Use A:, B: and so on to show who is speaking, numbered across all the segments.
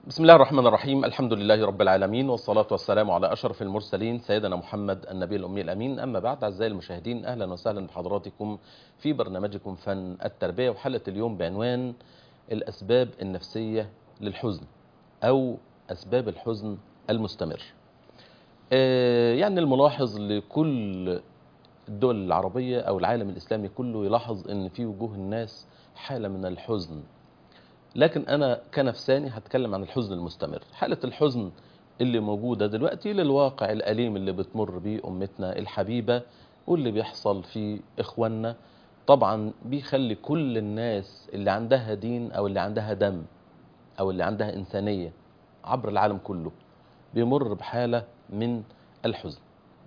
A: بسم الله الرحمن الرحيم الحمد لله رب العالمين والصلاة والسلام على أشرف المرسلين سيدنا محمد النبي الأمي الأمين أما بعد أعزائي المشاهدين أهلا وسهلا بحضراتكم في برنامجكم فن التربية وحلقة اليوم بعنوان الأسباب النفسية للحزن أو أسباب الحزن المستمر آه، يعني الملاحظ لكل الدول العربية أو العالم الإسلامي كله يلاحظ أن في وجوه الناس حالة من الحزن لكن انا كنفساني هتكلم عن الحزن المستمر حالة الحزن اللي موجودة دلوقتي للواقع الأليم اللي بتمر بيه أمتنا الحبيبة واللي بيحصل في إخواننا طبعا بيخلي كل الناس اللي عندها دين أو اللي عندها دم أو اللي عندها إنسانية عبر العالم كله بيمر بحالة من الحزن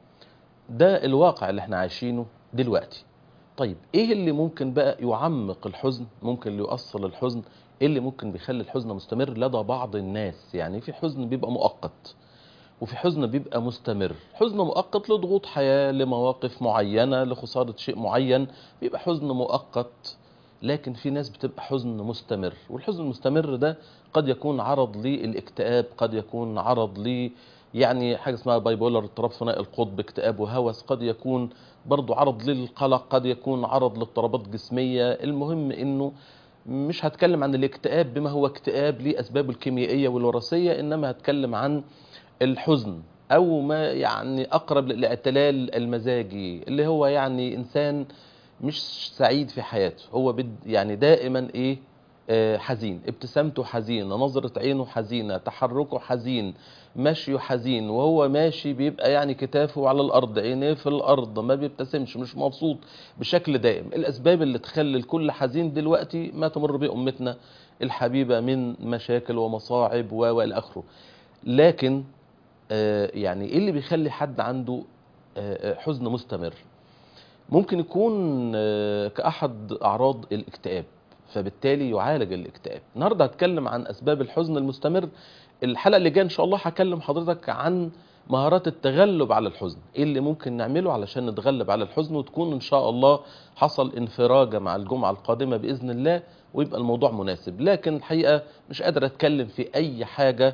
A: ده الواقع اللي احنا عايشينه دلوقتي طيب ايه اللي ممكن بقى يعمق الحزن ممكن اللي يؤصل الحزن ايه اللي ممكن بيخلي الحزن مستمر لدى بعض الناس يعني في حزن بيبقى مؤقت وفي حزن بيبقى مستمر حزن مؤقت لضغوط حياة لمواقف معينة لخسارة شيء معين بيبقى حزن مؤقت لكن في ناس بتبقى حزن مستمر والحزن المستمر ده قد يكون عرض للاكتئاب قد يكون عرض ل يعني حاجة اسمها بايبولر اضطراب ثنائي القطب اكتئاب وهوس قد يكون برضو عرض للقلق قد يكون عرض لاضطرابات جسمية المهم انه مش هتكلم عن الاكتئاب بما هو اكتئاب لأسبابه الكيميائية والوراثية إنما هتكلم عن الحزن أو ما يعني أقرب للاعتلال المزاجي اللي هو يعني إنسان مش سعيد في حياته هو بد يعني دائما إيه آه حزين ابتسامته حزينة نظرة عينه حزينة تحركه حزين مشيه حزين وهو ماشي بيبقى يعني كتافه على الأرض عينيه في الأرض ما بيبتسمش مش مبسوط بشكل دائم الأسباب اللي تخلي الكل حزين دلوقتي ما تمر به أمتنا الحبيبة من مشاكل ومصاعب والى اخره لكن آه يعني ايه اللي بيخلي حد عنده آه حزن مستمر ممكن يكون آه كأحد أعراض الاكتئاب فبالتالي يعالج الاكتئاب النهارده هتكلم عن اسباب الحزن المستمر الحلقه اللي جايه ان شاء الله هكلم حضرتك عن مهارات التغلب على الحزن ايه اللي ممكن نعمله علشان نتغلب على الحزن وتكون ان شاء الله حصل انفراجه مع الجمعه القادمه باذن الله ويبقى الموضوع مناسب لكن الحقيقه مش قادر اتكلم في اي حاجه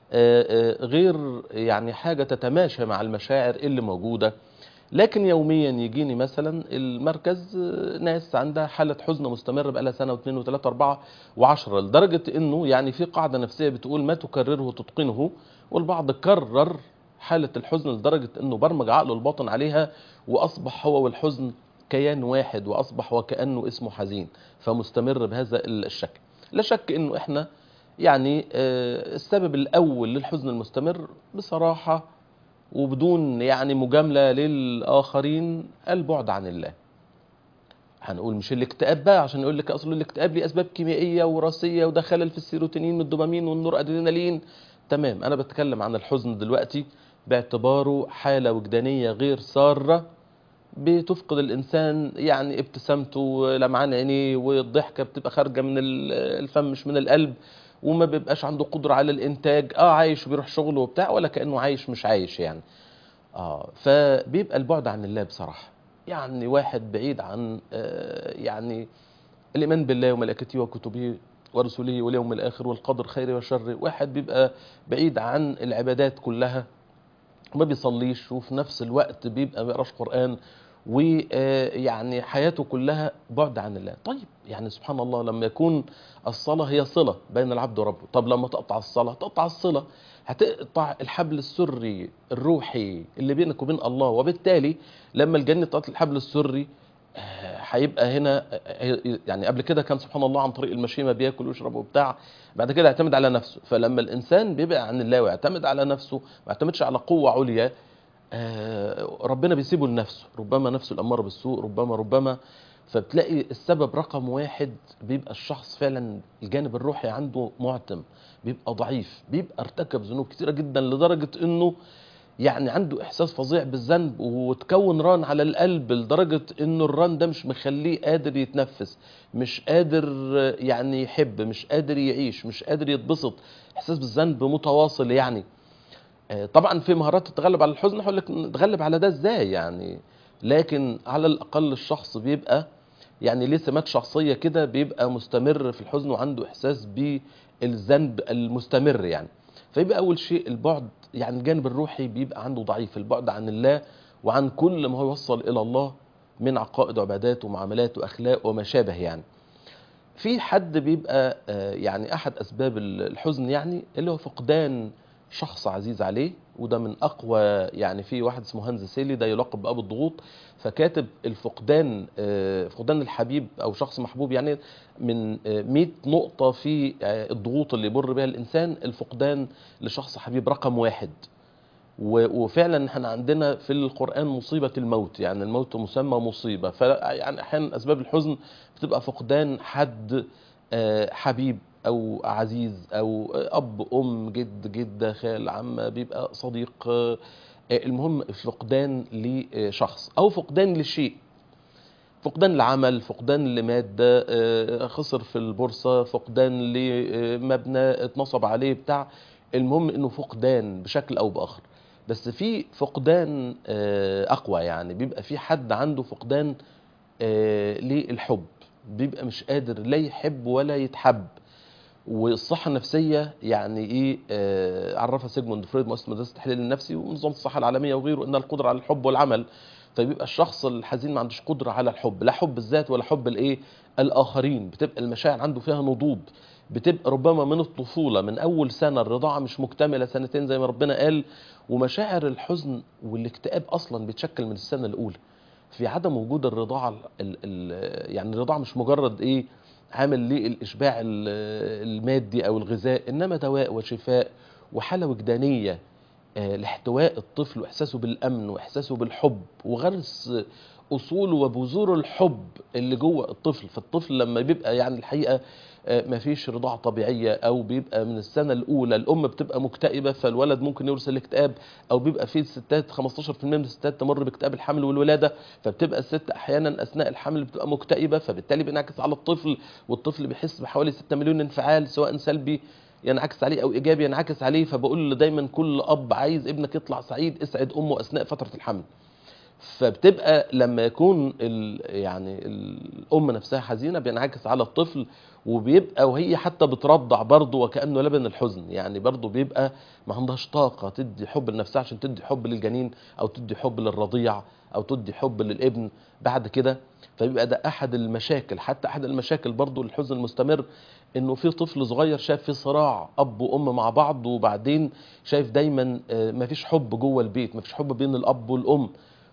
A: غير يعني حاجه تتماشى مع المشاعر اللي موجوده لكن يوميا يجيني مثلا المركز ناس عندها حالة حزن مستمر بقالها سنة واثنين وثلاثة أربعة وعشرة لدرجة إنه يعني في قاعدة نفسية بتقول ما تكرره تتقنه والبعض كرر حالة الحزن لدرجة إنه برمج عقله الباطن عليها وأصبح هو والحزن كيان واحد وأصبح وكأنه اسمه حزين فمستمر بهذا الشكل لا شك إنه إحنا يعني السبب الأول للحزن المستمر بصراحة وبدون يعني مجاملة للآخرين البعد عن الله هنقول مش الاكتئاب بقى عشان يقول لك اصل الاكتئاب ليه اسباب كيميائيه وراثيه وده خلل في السيروتونين والدوبامين والنور ادرينالين تمام انا بتكلم عن الحزن دلوقتي باعتباره حاله وجدانيه غير ساره بتفقد الانسان يعني ابتسامته لمعان عينيه والضحكه بتبقى خارجه من الفم مش من القلب وما بيبقاش عنده قدرة على الإنتاج اه عايش وبيروح شغله وبتاع ولا كأنه عايش مش عايش يعني اه فبيبقى البعد عن الله بصراحة يعني واحد بعيد عن آه يعني الإيمان بالله وملائكته وكتبه ورسله واليوم الآخر والقدر خير وشر واحد بيبقى بعيد عن العبادات كلها ما بيصليش وفي نفس الوقت بيبقى ما بيقراش قرآن ويعني حياته كلها بعد عن الله طيب يعني سبحان الله لما يكون الصلاة هي صلة بين العبد وربه طب لما تقطع الصلاة تقطع الصلة هتقطع الحبل السري الروحي اللي بينك وبين الله وبالتالي لما الجنة تقطع الحبل السري هيبقى هنا يعني قبل كده كان سبحان الله عن طريق المشيمة بياكل ويشرب وبتاع بعد كده يعتمد على نفسه فلما الإنسان بيبقى عن الله ويعتمد على نفسه ما يعتمدش على قوة عليا ربنا بيسيبه لنفسه ربما نفسه الأمارة بالسوء ربما ربما فبتلاقي السبب رقم واحد بيبقى الشخص فعلا الجانب الروحي عنده معتم بيبقى ضعيف بيبقى ارتكب ذنوب كتيرة جدا لدرجة انه يعني عنده احساس فظيع بالذنب وتكون ران على القلب لدرجة انه الران ده مش مخليه قادر يتنفس مش قادر يعني يحب مش قادر يعيش مش قادر يتبسط احساس بالذنب متواصل يعني طبعا في مهارات تتغلب على الحزن هقول لك نتغلب على ده ازاي يعني لكن على الاقل الشخص بيبقى يعني ليه سمات شخصيه كده بيبقى مستمر في الحزن وعنده احساس الذنب المستمر يعني فيبقى اول شيء البعد يعني الجانب الروحي بيبقى عنده ضعيف البعد عن الله وعن كل ما هو يوصل الى الله من عقائد وعبادات ومعاملات واخلاق وما شابه يعني في حد بيبقى آه، يعني احد اسباب الحزن يعني اللي هو فقدان شخص عزيز عليه وده من اقوى يعني في واحد اسمه هانز سيلي ده يلقب بابو الضغوط فكاتب الفقدان آه، فقدان الحبيب او شخص محبوب يعني من آه، 100 نقطه في آه، الضغوط اللي يمر بها الانسان الفقدان لشخص حبيب رقم واحد و- وفعلا احنا عندنا في القرآن مصيبة الموت يعني الموت مسمى مصيبة فيعني احيانا اسباب الحزن بتبقى فقدان حد آه، حبيب او عزيز او اب ام جد جده خال عم بيبقى صديق آه، المهم فقدان لشخص او فقدان لشيء فقدان لعمل فقدان لمادة آه، خسر في البورصة فقدان لمبنى اتنصب عليه بتاع المهم انه فقدان بشكل او باخر بس في فقدان آه، اقوى يعني بيبقى في حد عنده فقدان آه، للحب بيبقى مش قادر لا يحب ولا يتحب والصحة النفسية يعني ايه آه عرفها سيجموند فرويد مؤسس مدرسة التحليل النفسي ونظام الصحة العالمية وغيره انها القدرة على الحب والعمل فبيبقى الشخص الحزين ما عندوش قدرة على الحب لا حب الذات ولا حب الايه الاخرين بتبقى المشاعر عنده فيها نضوب بتبقى ربما من الطفولة من اول سنة الرضاعة مش مكتملة سنتين زي ما ربنا قال ومشاعر الحزن والاكتئاب اصلا بيتشكل من السنة الاولى في عدم وجود الرضاعة ال ال يعني الرضاعة مش مجرد ايه عامل للإشباع ال- المادي أو الغذاء إنما دواء وشفاء وحالة وجدانية آه، لاحتواء الطفل وإحساسه بالأمن وإحساسه بالحب وغرس أصول وبذور الحب اللي جوه الطفل فالطفل لما بيبقى يعني الحقيقة آه، مفيش رضاعة طبيعية أو بيبقى من السنة الأولى الأم بتبقى مكتئبة فالولد ممكن يرسل اكتئاب أو بيبقى في ستات 15% من الستات تمر باكتئاب الحمل والولادة فبتبقى الست احيانا اثناء الحمل بتبقى مكتئبه فبالتالي بينعكس على الطفل والطفل بيحس بحوالي 6 مليون انفعال سواء سلبي ينعكس عليه او ايجابي ينعكس عليه فبقول دايما كل اب عايز ابنك يطلع سعيد اسعد امه اثناء فتره الحمل فبتبقى لما يكون ال يعني الام نفسها حزينه بينعكس على الطفل وبيبقى وهي حتى بترضع برضه وكانه لبن الحزن يعني برضه بيبقى ما عندهاش طاقه تدي حب لنفسها عشان تدي حب للجنين او تدي حب للرضيع او تدي حب للابن بعد كده فبيبقى ده احد المشاكل حتى احد المشاكل برضه الحزن المستمر انه في طفل صغير شاف في صراع اب وام مع بعض وبعدين شايف دايما آه، مفيش حب جوه البيت مفيش حب بين الاب والام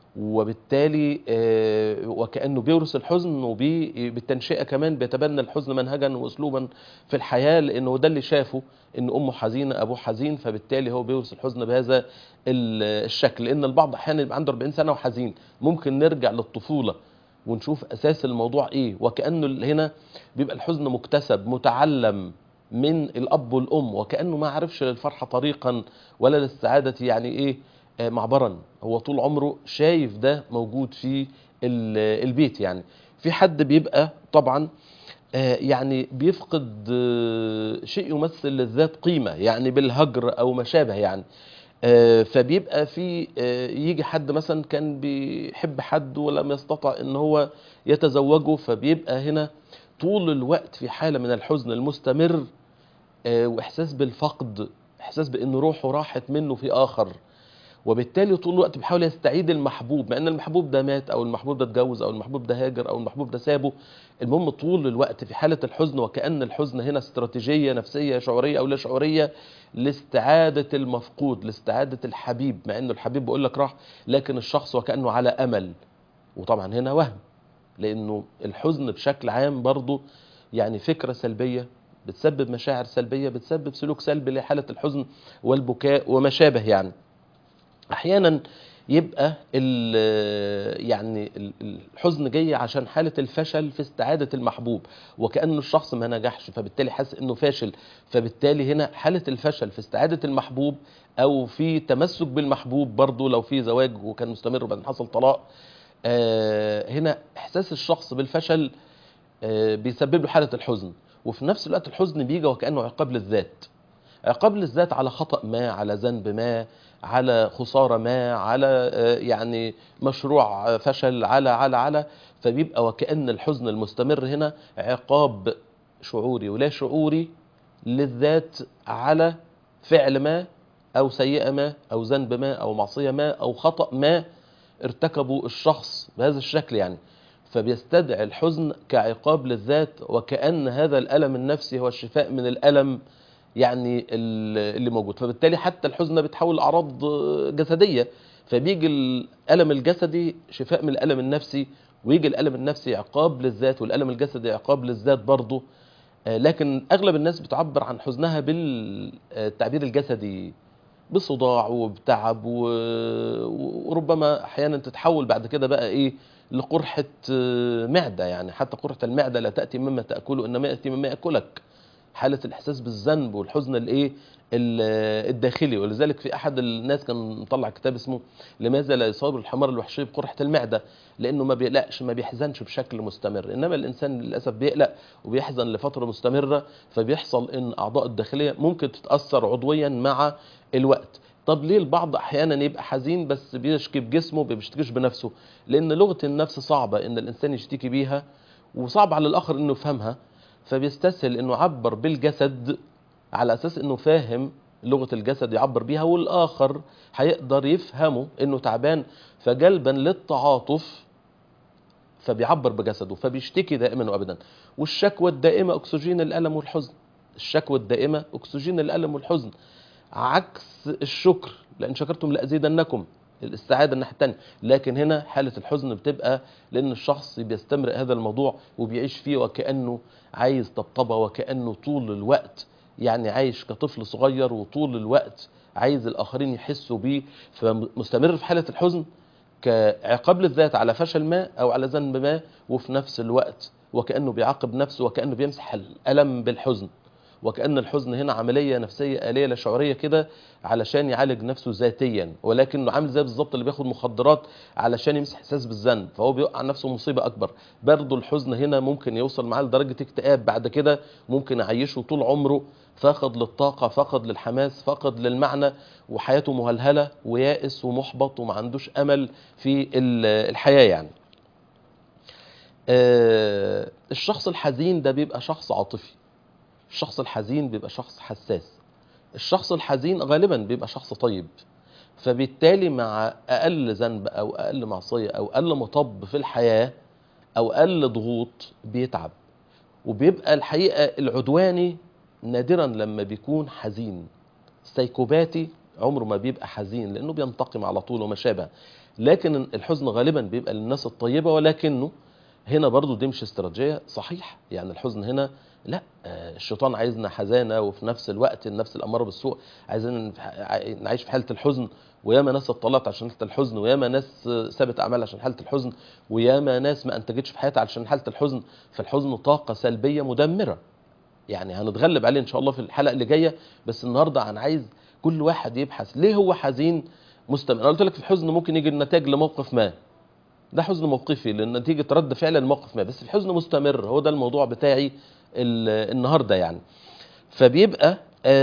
A: وبالتالي آه، وكانه بيورث الحزن وبالتنشئه كمان بيتبنى الحزن منهجا واسلوبا في الحياه لانه ده اللي شافه ان امه حزينه ابوه حزين فبالتالي هو بيورث الحزن بهذا ال- الشكل لان البعض احيانا يبقى عنده 40 سنه وحزين ممكن نرجع للطفوله ونشوف اساس الموضوع ايه وكانه هنا بيبقى الحزن مكتسب متعلم من الاب والام وكانه ما عرفش للفرحه طريقا ولا للسعاده يعني ايه آه، معبرا هو طول عمره شايف ده موجود في ال- البيت يعني في حد بيبقى طبعا آه، يعني بيفقد آه، شيء يمثل للذات قيمة يعني بالهجر أو ما شابه يعني آه، فبيبقى في آه، يجي حد مثلا كان بيحب حد ولم يستطع ان هو يتزوجه فبيبقى هنا طول الوقت في حالة من الحزن المستمر آه، واحساس بالفقد احساس بان روحه راحت منه في اخر وبالتالي طول الوقت بيحاول يستعيد المحبوب مع ان المحبوب ده مات او المحبوب ده اتجوز او المحبوب ده هاجر او المحبوب ده سابه المهم طول الوقت في حالة الحزن وكأن الحزن هنا استراتيجية نفسية شعورية او لا شعورية لاستعادة المفقود لاستعادة الحبيب مع انه الحبيب بيقول لك راح لكن الشخص وكأنه على امل وطبعا هنا وهم لانه الحزن بشكل عام برضه يعني فكرة سلبية بتسبب مشاعر سلبية بتسبب سلوك سلبي لحالة الحزن والبكاء وما شابه يعني احيانا يبقى ال- يعني ال- الحزن جاي عشان حاله الفشل في استعاده المحبوب وكانه الشخص ما نجحش فبالتالي حاسس انه فاشل فبالتالي هنا حاله الفشل في استعاده المحبوب او في تمسك بالمحبوب برضه لو في زواج وكان مستمر وبعدين حصل طلاق آه، هنا احساس الشخص بالفشل آه، بيسبب له حاله الحزن وفي نفس الوقت الحزن بيجي وكانه عقاب للذات عقاب للذات على خطأ ما على ذنب ما على خسارة ما على آه، يعني مشروع آه، فشل على على على فبيبقى وكأن الحزن المستمر هنا عقاب شعوري ولا شعوري للذات على فعل ما أو سيئة ما أو ذنب ما أو معصية ما أو خطأ ما ارتكبه الشخص بهذا الشكل يعني فبيستدعي الحزن كعقاب للذات وكأن هذا الألم النفسي هو الشفاء من الألم يعني ال- اللي موجود فبالتالي حتى الحزن ده بيتحول لأعراض جسدية فبيجي الألم الجسدي شفاء من الألم النفسي ويجي الألم النفسي عقاب للذات والألم الجسدي عقاب للذات برضه آه، لكن أغلب الناس بتعبر عن حزنها بالتعبير الجسدي بصداع وبتعب و- وربما احيانا تتحول بعد كده بقى ايه لقرحه آه، معده يعني حتى قرحه المعده لا تاتي مما تاكله انما ياتي مما ياكلك حاله الاحساس بالذنب والحزن الايه ال- الداخلي ولذلك في احد الناس كان مطلع كتاب اسمه لماذا لا يصاب الحمار الوحشي بقرحه المعده لانه ما بيقلقش ما بيحزنش بشكل مستمر انما الانسان للاسف بيقلق وبيحزن لفتره مستمره فبيحصل ان اعضاء الداخليه ممكن تتاثر عضويا مع الوقت طب ليه البعض احيانا يبقى حزين بس بيشكي بجسمه ما بيشتكيش بنفسه لان لغه النفس صعبه ان الانسان يشتكي بيها وصعب على الاخر انه يفهمها فبيستسهل انه يعبر بالجسد على اساس انه فاهم لغه الجسد يعبر بيها والاخر هيقدر يفهمه انه تعبان فجلبا للتعاطف فبيعبر بجسده فبيشتكي دائما وابدا والشكوى الدائمه اكسجين الالم والحزن الشكوى الدائمه اكسجين الالم والحزن عكس الشكر لان شكرتم لازيدنكم الاستعاده الناحيه الثانيه لكن هنا حاله الحزن بتبقى لان الشخص بيستمر هذا الموضوع وبيعيش فيه وكانه عايز طبطبه وكانه طول الوقت يعني عايش كطفل صغير وطول الوقت عايز الاخرين يحسوا بيه فمستمر في حاله الحزن كعقاب للذات على فشل ما او على ذنب ما وفي نفس الوقت وكانه بيعاقب نفسه وكانه بيمسح الالم بالحزن وكأن الحزن هنا عملية نفسية آلية لا شعورية كده علشان يعالج نفسه ذاتيا ولكنه عامل زي بالظبط اللي بياخد مخدرات علشان يمسح احساس بالذنب فهو بيوقع نفسه مصيبة أكبر برضه الحزن هنا ممكن يوصل معاه لدرجة اكتئاب بعد كده ممكن يعيشه طول عمره فاقد للطاقة فاقد للحماس فاقد للمعنى وحياته مهلهلة ويائس ومحبط وما عندوش أمل في ال- الحياة يعني آه، الشخص الحزين ده بيبقى شخص عاطفي الشخص الحزين بيبقى شخص حساس الشخص الحزين غالبا بيبقى شخص طيب فبالتالي مع اقل ذنب او اقل معصيه او اقل مطب في الحياه او اقل ضغوط بيتعب وبيبقى الحقيقه العدواني نادرا لما بيكون حزين السيكوباتي عمره ما بيبقى حزين لانه بينتقم على طول وما شابه لكن الحزن غالبا بيبقى للناس الطيبه ولكنه هنا برضو دي مش استراتيجيه صحيح يعني الحزن هنا لا آه، الشيطان عايزنا حزانه وفي نفس الوقت النفس الاماره بالسوء عايزين نعيش في حاله الحزن وياما ناس اتطلقت عشان حاله الحزن وياما ناس آه، سابت اعمال عشان حاله الحزن وياما ناس ما انتجتش في حياتها عشان حاله الحزن فالحزن طاقه سلبيه مدمره يعني هنتغلب عليه ان شاء الله في الحلقه اللي جايه بس النهارده انا عايز كل واحد يبحث ليه هو حزين مستمر انا قلت لك في الحزن ممكن يجي النتاج لموقف ما ده حزن موقفي لنتيجه رد فعل الموقف ما بس الحزن مستمر هو ده الموضوع بتاعي ال- النهارده يعني فبيبقى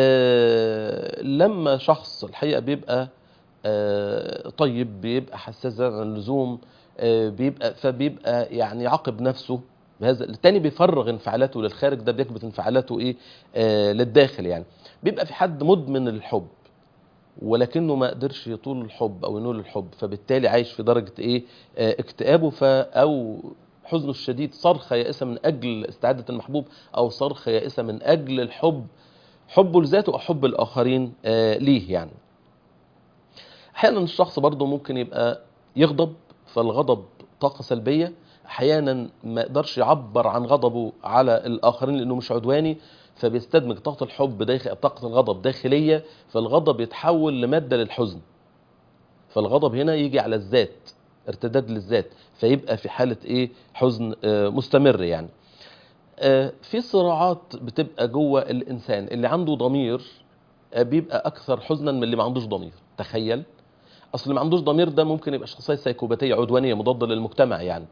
A: آه لما شخص الحقيقه بيبقى آه طيب بيبقى حساس زيادة عن اللزوم آه بيبقى فبيبقى يعني يعاقب نفسه بهذا التاني بيفرغ انفعالاته للخارج ده بيكبت انفعالاته ايه آه للداخل يعني بيبقى في حد مدمن الحب ولكنه ما قدرش يطول الحب او ينول الحب فبالتالي عايش في درجه ايه آه اكتئابه ف او حزنه الشديد صرخه يائسه من اجل استعاده المحبوب او صرخه يائسه من اجل الحب حبه لذاته او حب الاخرين آه ليه يعني احيانا الشخص برضه ممكن يبقى يغضب فالغضب طاقه سلبيه احيانا ما يقدرش يعبر عن غضبه على الاخرين لانه مش عدواني فبيستدمج طاقه الحب داخل طاقه الغضب داخليه فالغضب يتحول لماده للحزن فالغضب هنا يجي على الذات ارتداد للذات فيبقى في حاله ايه حزن آه، مستمر يعني آه، في صراعات بتبقى جوه الانسان اللي عنده ضمير آه، بيبقى اكثر حزنا من اللي ما عندوش ضمير تخيل اصل اللي ما عندوش ضمير ده ممكن يبقى شخصيه سيكوباتيه عدوانيه مضاده للمجتمع يعني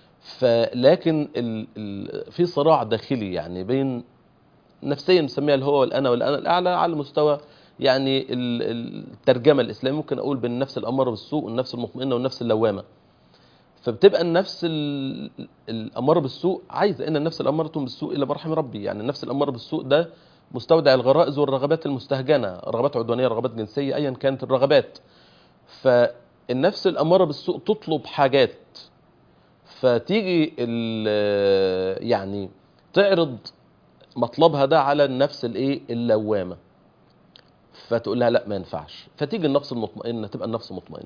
A: فلكن ال ال في صراع داخلي يعني بين نفسيا نسميها الهو والانا والانا الاعلى على مستوى يعني ال- ال- الترجمه الاسلاميه ممكن اقول بين النفس الاماره بالسوء والنفس المطمئنه والنفس اللوامه فبتبقى النفس ال- الاماره بالسوء عايزه ان النفس الاماره بالسوء الى مرحم ربي يعني النفس الاماره بالسوء ده مستودع الغرائز والرغبات المستهجنه رغبات عدوانيه رغبات جنسيه ايا كانت الرغبات فالنفس الاماره بالسوء تطلب حاجات فتيجي ال- يعني تعرض مطلبها ده على النفس الايه اللوامه فتقول لها لا ما ينفعش فتيجي النفس المطمئنه تبقى النفس مطمئنه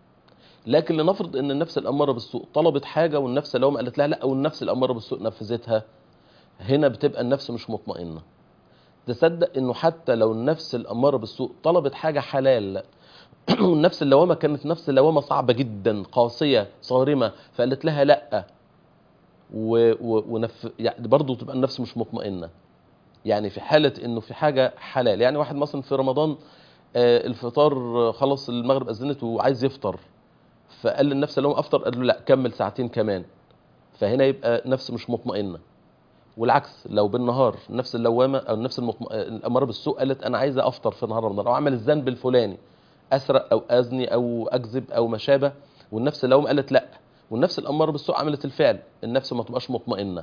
A: لكن لنفرض ان النفس الاماره بالسوء طلبت حاجه والنفس اللوامه قالت لها لا او النفس الاماره بالسوء نفذتها هنا بتبقى النفس مش مطمئنه تصدق انه حتى لو النفس الاماره بالسوء طلبت حاجه حلال والنفس اللوامه كانت نفس اللوامه صعبه جدا قاسيه صارمه فقالت لها لا و... و... ونف... يعني برضه تبقى النفس مش مطمئنه يعني في حاله انه في حاجه حلال يعني واحد مثلا في رمضان آه، الفطار آه، خلاص المغرب اذنت وعايز يفطر فقال للنفس اللي هو افطر قال له لا كمل ساعتين كمان فهنا يبقى نفس مش مطمئنه والعكس لو بالنهار النفس اللوامه او النفس المطم... الاماره بالسوء قالت انا عايزه افطر في نهار رمضان او اعمل الذنب الفلاني اسرق او ازني او اكذب او ما شابه والنفس اللوامه قالت لا والنفس الاماره بالسوء عملت الفعل النفس ما تبقاش مطمئنه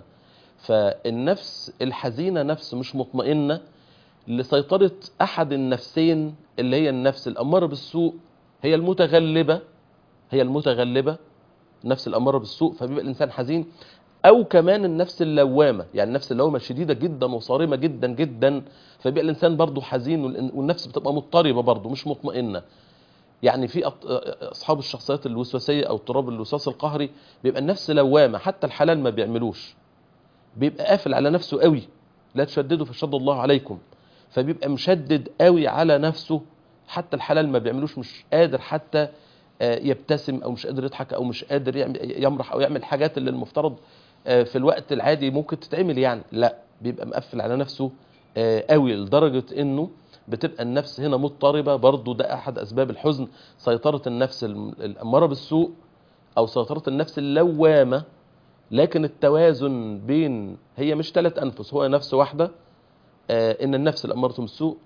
A: فالنفس الحزينه نفس مش مطمئنه لسيطره احد النفسين اللي هي النفس الاماره بالسوء هي المتغلبه هي المتغلبه نفس الاماره بالسوء فبيبقى الانسان حزين او كمان النفس اللوامه يعني النفس اللوامه شديده جدا وصارمه جدا جدا فبيبقى الانسان برضه حزين والإن- والنفس بتبقى مضطربه برضه مش مطمئنه يعني في أط- اصحاب الشخصيات الوسواسيه او اضطراب الوسواس القهري بيبقى النفس لوامه حتى الحلال ما بيعملوش بيبقى قافل على نفسه قوي لا تشددوا فشد الله عليكم فبيبقى مشدد قوي على نفسه حتى الحلال ما بيعملوش مش قادر حتى آه، يبتسم او مش قادر يضحك او مش قادر يعمل يمرح او يعمل حاجات اللي المفترض آه، في الوقت العادي ممكن تتعمل يعني لا بيبقى مقفل على نفسه آه، قوي لدرجه انه بتبقى النفس هنا مضطربه برضو ده احد اسباب الحزن سيطره النفس الم- الاماره بالسوء او سيطره النفس اللوامه لكن التوازن بين هي مش ثلاث انفس هو نفس واحده آه، ان النفس الاماره بالسوء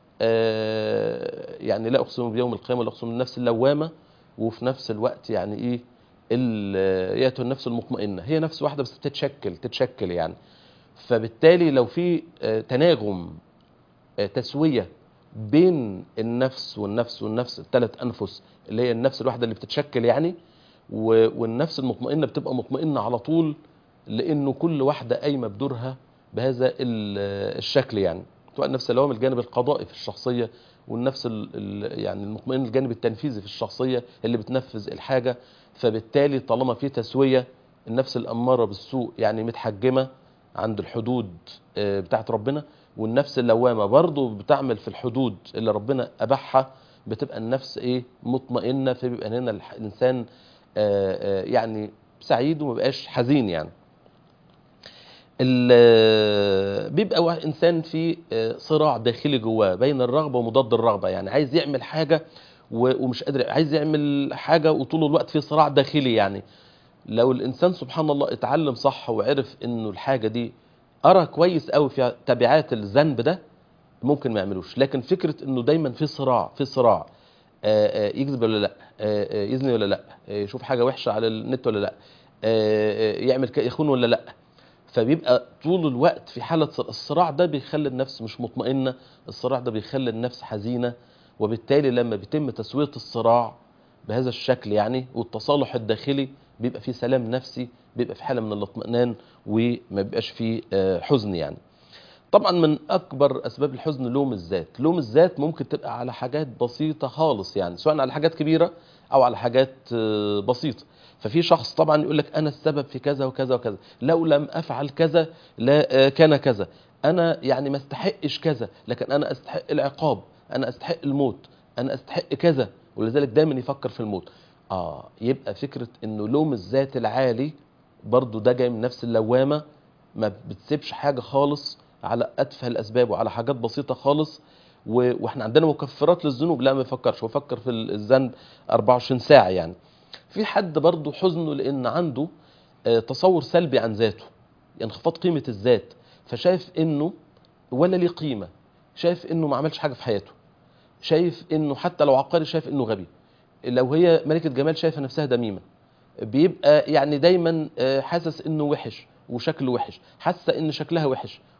A: آه، يعني لا اقسم بيوم القيامه ولا اقسم بالنفس اللوامه وفي نفس الوقت يعني ايه ال- ياتي النفس المطمئنه هي نفس واحده بس بتتشكل تتشكل يعني فبالتالي لو في آه، تناغم آه، تسويه بين النفس والنفس والنفس الثلاث انفس اللي هي النفس الواحده اللي بتتشكل يعني و- والنفس المطمئنه بتبقى مطمئنه على طول لانه كل واحده قايمه بدورها بهذا ال- الشكل يعني سواء النفس اللي هو من الجانب القضائي في الشخصيه والنفس ال- ال- يعني المطمئن الجانب التنفيذي في الشخصيه اللي بتنفذ الحاجه فبالتالي طالما في تسويه النفس الاماره بالسوء يعني متحجمه عند الحدود آه، بتاعت ربنا والنفس اللوامه برضه بتعمل في الحدود اللي ربنا اباحها بتبقى النفس ايه مطمئنه فبيبقى هنا الح- الانسان آه، آه، يعني سعيد وما بقاش حزين يعني ال- بيبقى وا- انسان في آه، صراع داخلي جواه بين الرغبه ومضاد الرغبه يعني عايز يعمل حاجه و- ومش قادر عايز يعمل حاجه وطول الوقت في صراع داخلي يعني لو الانسان سبحان الله اتعلم صح وعرف انه الحاجه دي ارى كويس قوي في تبعات الذنب ده ممكن ما يعملوش لكن فكره انه دايما في صراع في صراع آه، آه، يكذب ولا لا آه، آه، يزني ولا لا آه، يشوف حاجه وحشه على النت ولا لا آه، آه، يعمل ك- يخون ولا لا فبيبقى طول الوقت في حاله صراع. الصراع ده بيخلي النفس مش مطمئنه الصراع ده بيخلي النفس حزينه وبالتالي لما بيتم تسويه الصراع بهذا الشكل يعني والتصالح الداخلي بيبقى فيه سلام نفسي بيبقى في حاله من الاطمئنان وما بيبقاش فيه آه، حزن يعني طبعا من اكبر اسباب الحزن لوم الذات لوم الذات ممكن تبقى على حاجات بسيطه خالص يعني سواء على حاجات كبيره او على حاجات آه، بسيطه ففي شخص طبعا يقول لك انا السبب في كذا وكذا وكذا لو لم افعل كذا لا آه، كان كذا انا يعني ما استحقش كذا لكن انا استحق العقاب انا استحق الموت انا استحق كذا ولذلك دايما يفكر في الموت اه يبقى فكره انه لوم الذات العالي برضو ده جاي من نفس اللوامه ما بتسيبش حاجه خالص على اتفه الاسباب وعلى حاجات بسيطه خالص و... واحنا عندنا مكفرات للذنوب لا ما يفكرش هو فكر في الذنب 24 ساعه يعني في حد برضه حزنه لان عنده آه، تصور سلبي عن ذاته انخفاض قيمه الذات فشايف انه ولا ليه قيمه شايف انه ما عملش حاجه في حياته شايف انه حتى لو عبقري شايف انه غبي لو هي ملكه جمال شايفه نفسها دميمه بيبقى يعني دايما آه، حاسس انه وحش وشكله وحش حاسه ان شكلها وحش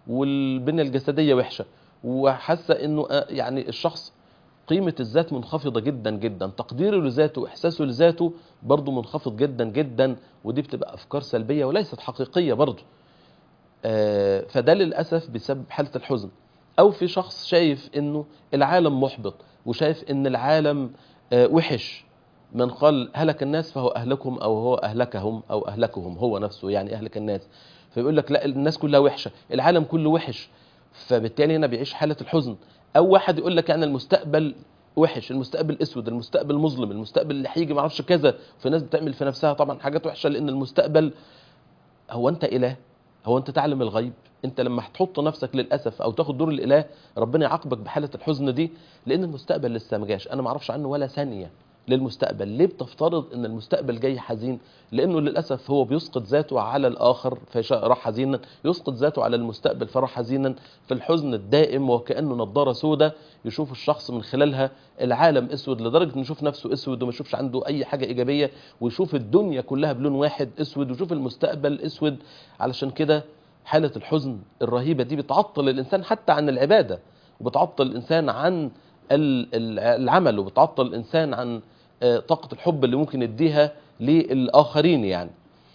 A: والبنيه الجسديه وحشه وحاسه انه آه، يعني الشخص قيمه الذات منخفضه جدا جدا تقديره لذاته واحساسه لذاته برضه منخفض جدا جدا ودي بتبقى افكار سلبيه وليست حقيقيه برضه آه، فده للاسف بسبب حاله الحزن او في شخص شايف انه العالم محبط وشايف ان العالم آه، وحش من قال هلك الناس فهو اهلكهم او هو اهلكهم او اهلكهم هو نفسه يعني اهلك الناس فيقول لك لا الناس كلها وحشه العالم كله وحش فبالتالي هنا بيعيش حاله الحزن او واحد يقول لك يعني المستقبل وحش المستقبل اسود المستقبل مظلم المستقبل اللي هيجي ما اعرفش كذا في ناس بتعمل في نفسها طبعا حاجات وحشه لان المستقبل هو انت اله هو انت تعلم الغيب انت لما هتحط نفسك للاسف او تاخد دور الاله ربنا يعاقبك بحاله الحزن دي لان المستقبل لسه ما جاش انا ما اعرفش عنه ولا ثانيه للمستقبل ليه بتفترض ان المستقبل جاي حزين لانه للاسف هو بيسقط ذاته على الاخر فراح حزينا يسقط ذاته على المستقبل فراح حزينا في الحزن الدائم وكانه نظاره سوداء يشوف الشخص من خلالها العالم اسود لدرجه انه يشوف نفسه اسود وما يشوفش عنده اي حاجه ايجابيه ويشوف الدنيا كلها بلون واحد اسود ويشوف المستقبل اسود علشان كده حاله الحزن الرهيبه دي بتعطل الانسان حتى عن العباده وبتعطل الانسان عن ال- ال- العمل وبتعطل الانسان عن آه، طاقه الحب اللي ممكن يديها للاخرين يعني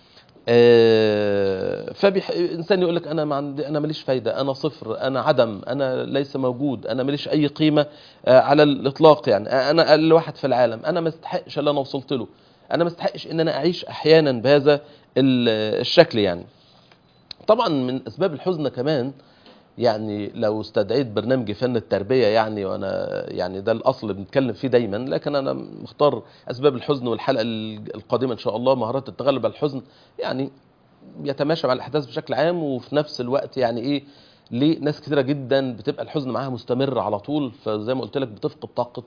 A: فالانسان يقول لك انا ما عندي انا ماليش فايده انا صفر انا عدم انا ليس موجود انا ماليش اي قيمه آه، على الاطلاق يعني آه، انا اقل واحد في العالم انا ما استحقش اللي انا وصلت له انا ما استحقش ان انا اعيش احيانا بهذا ال- الشكل يعني طبعا من اسباب الحزن كمان يعني لو استدعيت برنامج فن التربيه يعني وانا يعني ده الاصل اللي بنتكلم فيه دايما لكن انا مختار اسباب الحزن والحلقه القادمه ان شاء الله مهارات التغلب على الحزن يعني يتماشى مع الاحداث بشكل عام وفي نفس الوقت يعني ايه ليه ناس كتيره جدا بتبقى الحزن معاها مستمر على طول فزي ما قلت لك بتفقد طاقه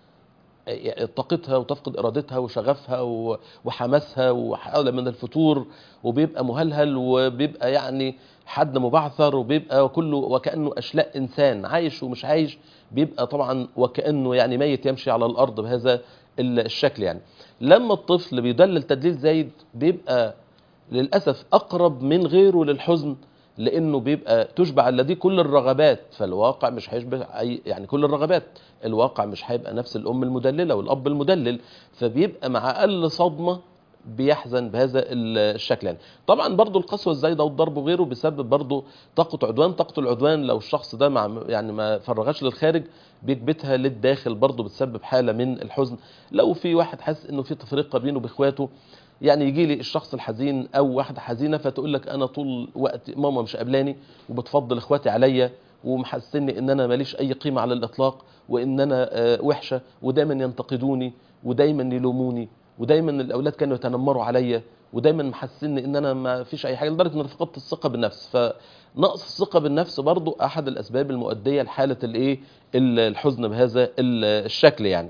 A: طاقتها وتفقد ارادتها وشغفها و- وحماسها وحاله من الفتور وبيبقى مهلهل وبيبقى يعني حد مبعثر وبيبقى كله وكانه اشلاء انسان عايش ومش عايش بيبقى طبعا وكانه يعني ميت يمشي على الارض بهذا ال- الشكل يعني لما الطفل بيدلل تدليل زايد بيبقى للاسف اقرب من غيره للحزن لانه بيبقى تشبع الذي كل الرغبات فالواقع مش هيشبه اي يعني كل الرغبات الواقع مش هيبقى نفس الام المدلله والاب المدلل فبيبقى مع اقل صدمه بيحزن بهذا ال- الشكل يعني طبعا برضو القسوه الزايده والضرب وغيره بسبب برضو طاقه عدوان طاقه العدوان لو الشخص ده مع يعني ما فرغش للخارج بيكبتها للداخل برضو بتسبب حاله من الحزن لو في واحد حاسس انه في تفرقه بينه وباخواته يعني يجي لي الشخص الحزين او واحده حزينه فتقول لك انا طول وقت ماما مش قابلاني وبتفضل اخواتي عليا ومحسسني ان انا ماليش اي قيمه على الاطلاق وان انا آه، وحشه ودايما ينتقدوني ودايما يلوموني ودايما الاولاد كانوا يتنمروا عليا ودايما محسسني ان انا ما فيش اي حاجه لدرجه ان أنا فقدت الثقه بالنفس فنقص الثقه بالنفس برضو احد الاسباب المؤديه لحاله الايه الحزن بهذا ال- الشكل يعني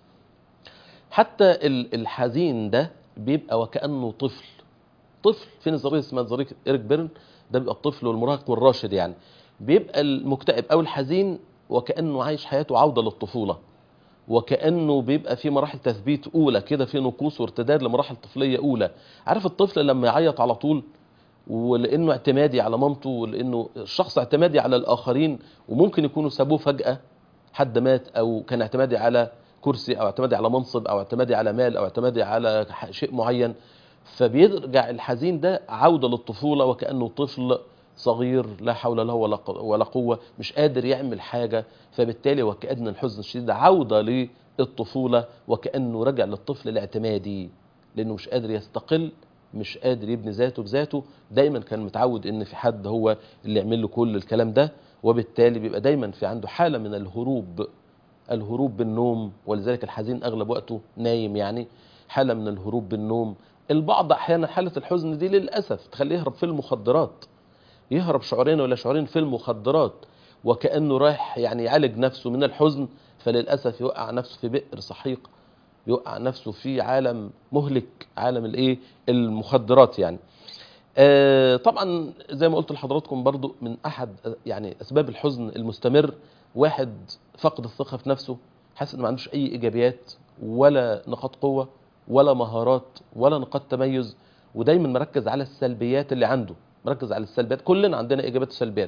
A: حتى ال- الحزين ده بيبقى وكانه طفل طفل في نظريه اسمها نظريه ايريك بيرن ده بيبقى الطفل والمراهق والراشد يعني بيبقى المكتئب او الحزين وكانه عايش حياته عوده للطفوله وكانه بيبقى في مراحل تثبيت اولى كده في نقوص وارتداد لمراحل طفليه اولى عارف الطفل لما يعيط على طول ولانه اعتمادي على مامته ولانه الشخص اعتمادي على الاخرين وممكن يكونوا سابوه فجاه حد مات او كان اعتمادي على كرسي او اعتمادي على منصب او اعتمادي على مال او اعتمادي على ح- شيء معين فبيرجع الحزين ده عوده للطفوله وكانه طفل صغير لا حول له ولا ق- ولا قوه مش قادر يعمل حاجه فبالتالي وكأن الحزن الشديد عوده للطفوله وكانه رجع للطفل الاعتمادي لانه مش قادر يستقل مش قادر يبني ذاته بذاته دايما كان متعود ان في حد هو اللي يعمل له كل الكلام ده وبالتالي بيبقى دايما في عنده حاله من الهروب الهروب بالنوم ولذلك الحزين اغلب وقته نايم يعني حاله من الهروب بالنوم البعض احيانا حاله الحزن دي للاسف تخليه يهرب في المخدرات يهرب شعورين ولا شعورين في المخدرات وكانه رايح يعني يعالج نفسه من الحزن فللاسف يوقع نفسه في بئر سحيق يوقع نفسه في عالم مهلك عالم الايه المخدرات يعني آه طبعا زي ما قلت لحضراتكم برضو من احد آه، يعني اسباب الحزن المستمر واحد فقد الثقه في نفسه حاسس انه ما عندوش اي ايجابيات ولا نقاط قوه ولا مهارات ولا نقاط تميز ودايما مركز على السلبيات اللي عنده مركز على السلبيات كلنا عندنا ايجابيات وسلبيات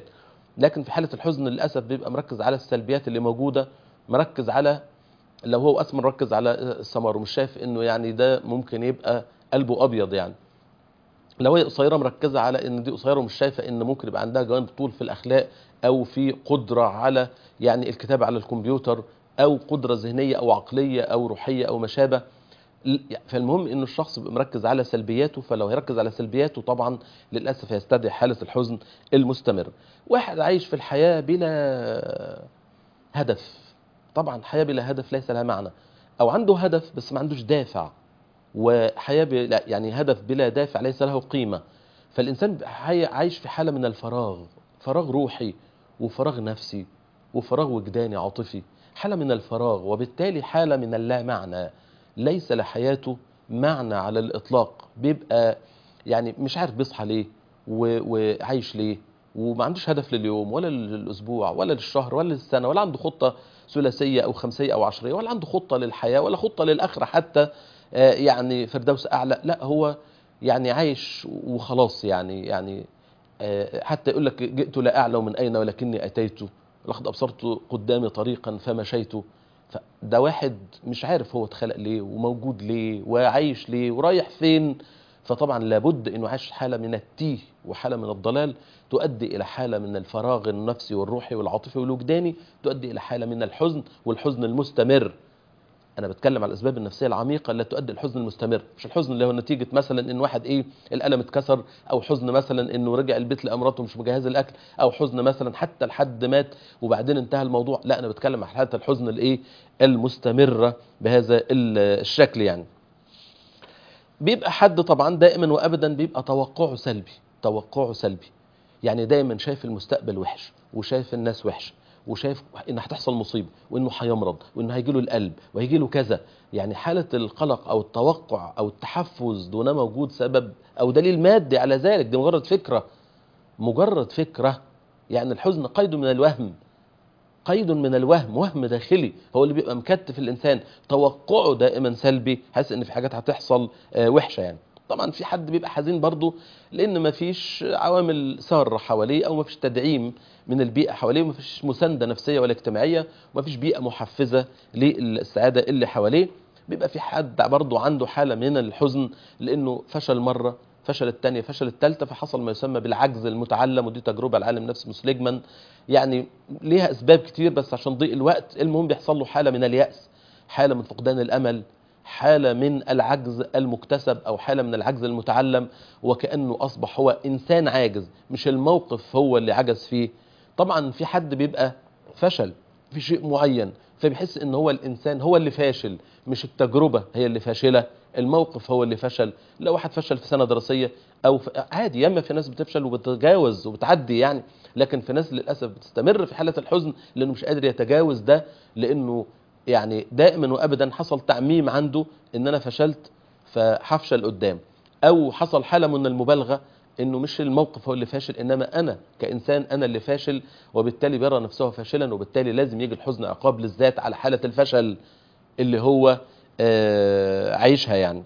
A: لكن في حالة الحزن للأسف بيبقى مركز على السلبيات اللي موجودة مركز على لو هو أصلا مركز على الثمر ومش شايف إنه يعني ده ممكن يبقى قلبه أبيض يعني لو هي قصيرة مركزة على إن دي قصيرة ومش شايفة إن ممكن يبقى عندها جوانب طول في الأخلاق أو في قدرة على يعني الكتابة على الكمبيوتر أو قدرة ذهنية أو عقلية أو روحية أو ما شابه فالمهم انه الشخص بيبقى مركز على سلبياته فلو هيركز على سلبياته طبعا للاسف هيستدعي حاله الحزن المستمر واحد عايش في الحياه بلا هدف طبعا حياه بلا هدف ليس لها معنى او عنده هدف بس ما عندوش دافع وحياه بلا يعني هدف بلا دافع ليس له قيمه فالانسان عايش في حاله من الفراغ فراغ روحي وفراغ نفسي وفراغ وجداني عاطفي حاله من الفراغ وبالتالي حاله من اللا معنى ليس لحياته معنى على الإطلاق بيبقى يعني مش عارف بيصحى ليه وعايش ليه وما عندوش هدف لليوم ولا للأسبوع ولا للشهر ولا للسنة ولا عنده خطة ثلاثية أو خمسية أو عشرية ولا عنده خطة للحياة ولا خطة للآخرة حتى يعني فردوس أعلى لا هو يعني عايش وخلاص يعني يعني حتى يقول لك جئت لا أعلم من أين ولكني أتيت لقد أبصرت قدامي طريقا فمشيت فده واحد مش عارف هو اتخلق ليه وموجود ليه وعايش ليه ورايح فين فطبعا لابد انه عايش حاله من التيه وحاله من الضلال تؤدي الى حاله من الفراغ النفسي والروحي والعاطفي والوجداني تؤدي الى حاله من الحزن والحزن المستمر انا بتكلم على الاسباب النفسيه العميقه التي تؤدي الحزن المستمر مش الحزن اللي هو نتيجه مثلا ان واحد ايه القلم اتكسر او حزن مثلا انه رجع البيت لامراته مش مجهز الاكل او حزن مثلا حتى لحد مات وبعدين انتهى الموضوع لا انا بتكلم على حاله الحزن الايه المستمره بهذا الشكل يعني بيبقى حد طبعا دائما وابدا بيبقى توقعه سلبي توقعه سلبي يعني دايما شايف المستقبل وحش وشايف الناس وحشه وشايف ان هتحصل مصيبه وانه هيمرض وانه هيجي له القلب وهيجي له كذا يعني حاله القلق او التوقع او التحفز دون موجود سبب او دليل مادي على ذلك دي مجرد فكره مجرد فكره يعني الحزن قيد من الوهم قيد من الوهم وهم داخلي هو اللي بيبقى مكتف الانسان توقعه دائما سلبي حاسس ان في حاجات هتحصل وحشه يعني طبعا في حد بيبقى حزين برضه لان ما فيش عوامل ساره حواليه او ما فيش تدعيم من البيئه حواليه وما فيش مسانده نفسيه ولا اجتماعيه وما فيش بيئه محفزه للسعاده اللي حواليه بيبقى في حد برضه عنده حاله من الحزن لانه فشل مره فشل الثانيه فشل الثالثه فحصل ما يسمى بالعجز المتعلم ودي تجربه العالم نفسه مسلجمان يعني ليها اسباب كتير بس عشان ضيق الوقت المهم بيحصل له حاله من الياس حاله من فقدان الامل حالة من العجز المكتسب أو حالة من العجز المتعلم وكأنه أصبح هو إنسان عاجز مش الموقف هو اللي عجز فيه طبعا في حد بيبقى فشل في شيء معين فبيحس ان هو الانسان هو اللي فاشل مش التجربه هي اللي فاشله الموقف هو اللي فشل لو واحد فشل في سنه دراسيه او في عادي ياما في ناس بتفشل وبتتجاوز وبتعدي يعني لكن في ناس للاسف بتستمر في حاله الحزن لانه مش قادر يتجاوز ده لانه يعني دائما وابدا حصل تعميم عنده ان انا فشلت فهفشل قدام او حصل حاله من المبالغه انه مش الموقف هو اللي فاشل انما انا كانسان انا اللي فاشل وبالتالي بيرى نفسه فاشلا وبالتالي لازم يجي الحزن عقاب للذات على حاله الفشل اللي هو آه عايشها يعني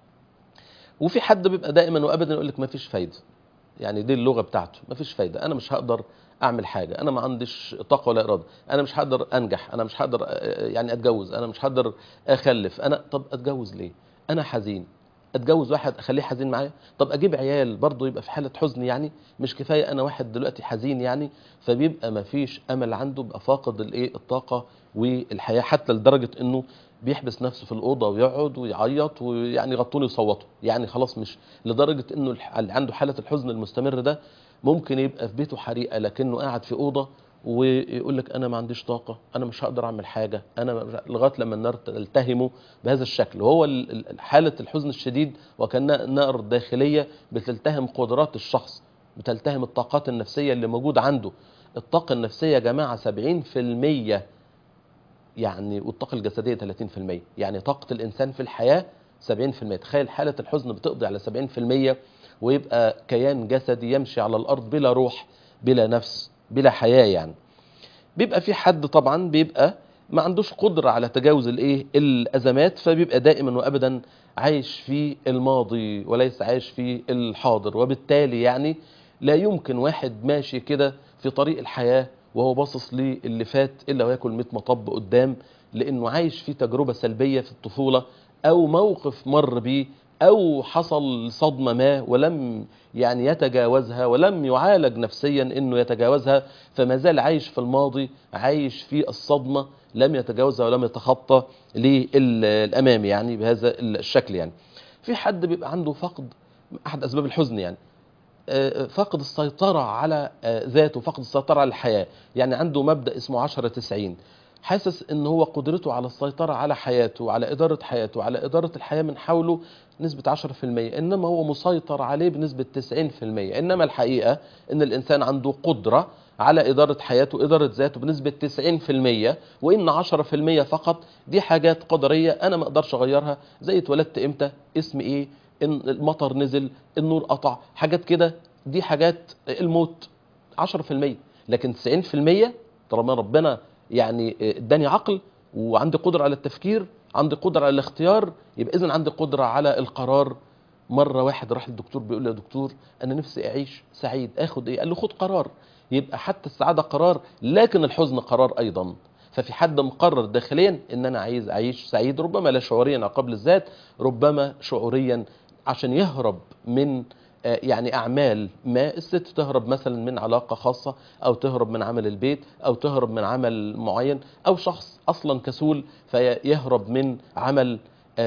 A: وفي حد بيبقى دائما وابدا يقول لك ما فيش فايده يعني دي اللغه بتاعته ما فيش فايده انا مش هقدر اعمل حاجه انا ما عنديش طاقه ولا اراده انا مش هقدر انجح انا مش هقدر يعني اتجوز انا مش هقدر اخلف انا طب اتجوز ليه انا حزين اتجوز واحد اخليه حزين معايا طب اجيب عيال برضه يبقى في حاله حزن يعني مش كفايه انا واحد دلوقتي حزين يعني فبيبقى ما فيش امل عنده بقى فاقد الايه الطاقه والحياه حتى لدرجه انه بيحبس نفسه في الاوضه ويقعد ويعيط ويعني يغطوني ويصوتوا يعني خلاص مش لدرجه انه اللي عنده حاله الحزن المستمر ده ممكن يبقى في بيته حريقه لكنه قاعد في اوضه ويقول لك انا ما عنديش طاقه انا مش هقدر اعمل حاجه انا لغايه لما النار تلتهمه بهذا الشكل وهو حاله الحزن الشديد وكانها نار داخليه بتلتهم قدرات الشخص بتلتهم الطاقات النفسيه اللي موجوده عنده الطاقه النفسيه يا جماعه 70% يعني والطاقه الجسديه 30% يعني طاقه الانسان في الحياه 70% تخيل حاله الحزن بتقضي على 70% ويبقى كيان جسدي يمشي على الارض بلا روح بلا نفس بلا حياه يعني بيبقى في حد طبعا بيبقى ما عندوش قدره على تجاوز الايه الازمات فبيبقى دائما وابدا عايش في الماضي وليس عايش في الحاضر وبالتالي يعني لا يمكن واحد ماشي كده في طريق الحياة وهو باصص للي فات إلا وياكل 100 مطب قدام لأنه عايش في تجربة سلبية في الطفولة أو موقف مر بيه أو حصل صدمة ما ولم يعني يتجاوزها ولم يعالج نفسيا أنه يتجاوزها فما زال عايش في الماضي عايش في الصدمة لم يتجاوزها ولم يتخطى للأمام يعني بهذا الشكل يعني في حد بيبقى عنده فقد أحد أسباب الحزن يعني فقد السيطرة على ذاته فقد السيطرة على الحياة يعني عنده مبدأ اسمه 10 90 حاسس ان هو قدرته على السيطرة على حياته على إدارة حياته على إدارة الحياة من حوله نسبة 10% إنما هو مسيطر عليه بنسبة 90% إنما الحقيقة إن الإنسان عنده قدرة على إدارة حياته إدارة ذاته بنسبة 90% وإن 10% فقط دي حاجات قدرية أنا ما أقدرش أغيرها زي اتولدت إمتى اسم إيه إن المطر نزل النور قطع حاجات كده دي حاجات الموت 10% لكن 90% طالما ربنا يعني اداني عقل وعندي قدرة على التفكير عندي قدرة على الاختيار يبقى إذن عندي قدرة على القرار مرة واحد راح للدكتور بيقول له يا دكتور أنا نفسي أعيش سعيد أخد إيه قال له خد قرار يبقى حتى السعادة قرار لكن الحزن قرار أيضا ففي حد مقرر داخليا ان انا عايز اعيش سعيد ربما لا شعوريا قبل الذات ربما شعوريا عشان يهرب من يعني أعمال ما الست تهرب مثلا من علاقة خاصة أو تهرب من عمل البيت أو تهرب من عمل معين أو شخص أصلا كسول فيهرب من عمل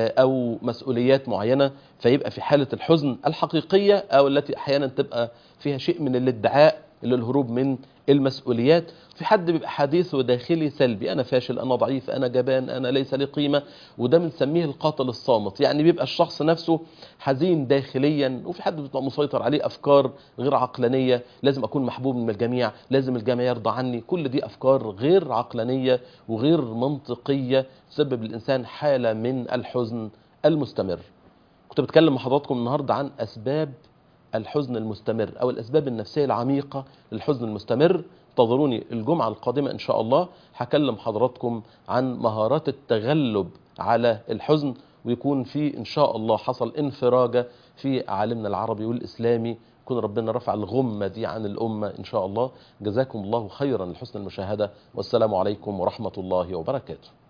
A: أو مسؤوليات معينة فيبقى في حالة الحزن الحقيقية أو التي أحيانا تبقى فيها شيء من الادعاء للهروب من المسؤوليات في حد بيبقى حديثه داخلي سلبي انا فاشل انا ضعيف انا جبان انا ليس لي قيمه وده بنسميه القاتل الصامت يعني بيبقى الشخص نفسه حزين داخليا وفي حد بيبقى مسيطر عليه افكار غير عقلانيه لازم اكون محبوب من الجميع لازم الجميع يرضى عني كل دي افكار غير عقلانيه وغير منطقيه تسبب للانسان حاله من الحزن المستمر كنت بتكلم مع حضراتكم النهارده عن اسباب الحزن المستمر أو الأسباب النفسية العميقة للحزن المستمر انتظروني الجمعة القادمة إن شاء الله هكلم حضراتكم عن مهارات التغلب على الحزن ويكون في إن شاء الله حصل انفراجة في عالمنا العربي والإسلامي يكون ربنا رفع الغمة دي عن الأمة إن شاء الله جزاكم الله خيرا لحسن المشاهدة والسلام عليكم ورحمة الله وبركاته